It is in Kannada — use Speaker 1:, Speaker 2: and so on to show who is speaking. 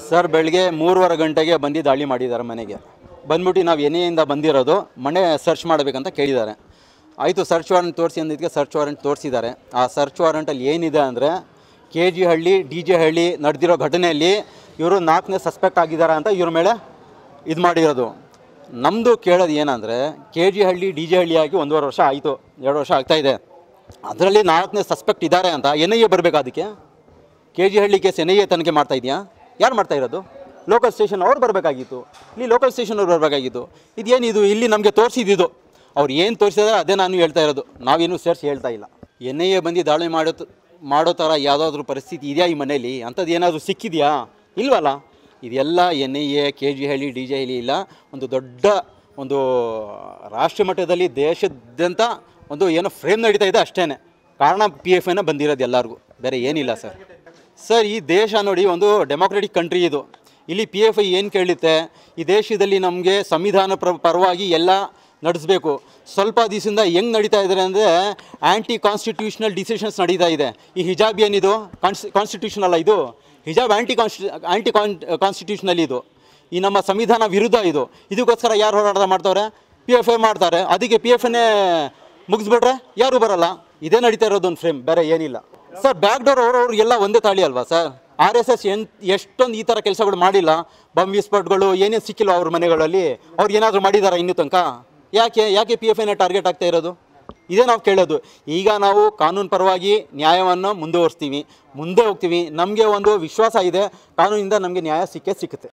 Speaker 1: ಸರ್ ಬೆಳಗ್ಗೆ ಮೂರುವರೆ ಗಂಟೆಗೆ ಬಂದು ದಾಳಿ ಮಾಡಿದ್ದಾರೆ ಮನೆಗೆ ಬಂದ್ಬಿಟ್ಟು ನಾವು ಎನೆಯಿಂದ ಬಂದಿರೋದು ಮನೆ ಸರ್ಚ್ ಮಾಡಬೇಕಂತ ಕೇಳಿದ್ದಾರೆ ಆಯಿತು ಸರ್ಚ್ ವಾರೆಂಟ್ ತೋರಿಸಿ ಅಂದಿದ್ದಕ್ಕೆ ಸರ್ಚ್ ವಾರೆಂಟ್ ತೋರಿಸಿದ್ದಾರೆ ಆ ಸರ್ಚ್ ವಾರೆಂಟಲ್ಲಿ ಏನಿದೆ ಅಂದರೆ K G Halli D J Halli ನಡೆದಿರೋ ಘಟನೆಯಲ್ಲಿ ಇವರು ನಾಲ್ಕನೇ ಸಸ್ಪೆಕ್ಟ್ ಆಗಿದ್ದಾರೆ ಅಂತ ಇವ್ರ ಮೇಲೆ ಇದು ಮಾಡಿರೋದು ನಮ್ಮದು ಕೇಳೋದು ಏನಂದರೆ K G Halli D J Halli ಆಗಿ ಒಂದೂವರೆ ವರ್ಷ ಆಯಿತು ಎರಡು ವರ್ಷ ಆಗ್ತಾಯಿದೆ ಅದರಲ್ಲಿ ನಾಲ್ಕನೇ ಸಸ್ಪೆಕ್ಟ್ ಇದ್ದಾರೆ ಅಂತ ಎನ್ ಐ ಎ ಬರಬೇಕು ಅದಕ್ಕೆ K G Halli case N I A ತನಿಖೆ ಮಾಡ್ತಾ ಇದೆಯಾ ಯಾರು ಮಾಡ್ತಾ ಇರೋದು ಲೋಕಲ್ ಸ್ಟೇಷನ್ ಅವ್ರು ಬರಬೇಕಾಗಿತ್ತು ಇಲ್ಲಿ ಲೋಕಲ್ ಸ್ಟೇಷನ್ ಅವ್ರು ಬರಬೇಕಾಗಿತ್ತು ಇದೇನಿದು ಇಲ್ಲಿ ನಮಗೆ ತೋರಿಸಿದ್ದು ಅವ್ರು ಏನು ತೋರಿಸಿದ್ರೆ ಅದೇ ನಾನು ಹೇಳ್ತಾ ಇರೋದು ನಾವೇನು ಸೇರಿಸಿ ಹೇಳ್ತಾ ಇಲ್ಲ ಎನ್ ಐ ಎ ಬಂದು ದಾಳಿ ಮಾಡೋ ತ- ಮಾಡೋ ಥರ ಯಾವುದಾದ್ರೂ ಪರಿಸ್ಥಿತಿ ಇದೆಯಾ ಈ ಮನೇಲಿ ಅಂಥದ್ದು ಏನಾದರೂ ಸಿಕ್ಕಿದೆಯಾ ಇಲ್ವಲ್ಲ ಇದೆಲ್ಲ N I A K G Halli D J Halli ಇಲ್ಲ ಒಂದು ದೊಡ್ಡ ಒಂದು ರಾಷ್ಟ್ರ ಮಟ್ಟದಲ್ಲಿ ದೇಶದಾದ್ಯಂತ ಒಂದು ಏನೋ ಫ್ರೇಮ್ ನಡೀತಾ ಇದೆ ಅಷ್ಟೇ ಕಾರಣ ಪಿ ಎಫ್ ಎನ ಬಂದಿರೋದು ಎಲ್ಲರಿಗೂ ಬೇರೆ ಏನಿಲ್ಲ ಸರ್ ಸರ್ ಈ ದೇಶ ನೋಡಿ ಒಂದು ಡೆಮೋಕ್ರೆಟಿಕ್ ಕಂಟ್ರಿ ಇದು ಇಲ್ಲಿ ಪಿ ಎಫ್ ಐ ಏನು ಕೇಳುತ್ತೆ ಈ ದೇಶದಲ್ಲಿ ನಮಗೆ ಸಂವಿಧಾನ ಪ್ರ ಪರವಾಗಿ ಎಲ್ಲ ನಡೆಸಬೇಕು ಸ್ವಲ್ಪ ದಿವಸದಿಂದ ಹೆಂಗೆ ನಡೀತಾ ಇದ್ದಾರೆ ಅಂದರೆ ಆ್ಯಂಟಿ ಕಾನ್ಸ್ಟಿಟ್ಯೂಷನಲ್ ಡಿಸಿಷನ್ಸ್ ನಡೀತಾ ಇದೆ ಈ ಹಿಜಾಬ್ ಏನಿದು ಕಾನ್ಸ್ ಕಾನ್ಸ್ಟಿಟ್ಯೂಷನ್ ಅಲ್ಲ ಇದು ಹಿಜಾಬ್ ಆ್ಯಂಟಿ ಕಾನ್ಸ್ಟಿ ಆ್ಯಂಟಿ ಕಾನ್ ಕಾನ್ಸ್ಟಿಟ್ಯೂಷನಲ್ ಇದು ಈ ನಮ್ಮ ಸಂವಿಧಾನ ವಿರುದ್ಧ ಇದು ಇದಕ್ಕೋಸ್ಕರ ಯಾರು ಹೋರಾಟ ಮಾಡ್ತವ್ರೆ ಪಿ ಎಫ್ ಐ ಮಾಡ್ತಾರೆ ಅದಕ್ಕೆ ಪಿ ಎಫ್ ಎನ್ನೇ ಮುಗಿಸ್ಬಿಟ್ರೆ ಯಾರು ಬರಲ್ಲ ಇದೇ ನಡೀತಾ ಇರೋದು ಒಂದು ಫ್ರೇಮ್ ಬೇರೆ ಏನಿಲ್ಲ ಸರ್ ಬ್ಯಾಕ್ ಡೋರ್ ಅವ್ರವ್ರು ಎಲ್ಲ ಒಂದೇ ತಾಳಿ ಅಲ್ವಾ sir R S S N ಎಷ್ಟೊಂದು ಈ ಥರ ಕೆಲಸಗಳು ಮಾಡಿಲ್ಲ ಬಮ್ ವಿಸ್ಫೋಟ್ಗಳು ಏನೇನು ಸಿಕ್ಕಿಲ್ಲ ಅವ್ರ ಮನೆಗಳಲ್ಲಿ ಅವ್ರು ಏನಾದರೂ ಮಾಡಿದಾರಾ ಇನ್ನೂ ತನಕ ಯಾಕೆ ಯಾಕೆ ಪಿ ಎಫ್ ಐನ ಟಾರ್ಗೆಟ್ ಆಗ್ತಾ ಇರೋದು ಇದೇ ನಾವು ಕೇಳೋದು ಈಗ ನಾವು ಕಾನೂನು ಪರವಾಗಿ ನ್ಯಾಯವನ್ನು ಮುಂದುವರಿಸ್ತೀವಿ ಮುಂದೆ ಹೋಗ್ತೀವಿ ನಮಗೆ ಒಂದು ವಿಶ್ವಾಸ ಇದೆ ಕಾನೂನಿಂದ ನಮಗೆ ನ್ಯಾಯ ಸಿಕ್ಕೇ ಸಿಕ್ಕುತ್ತೆ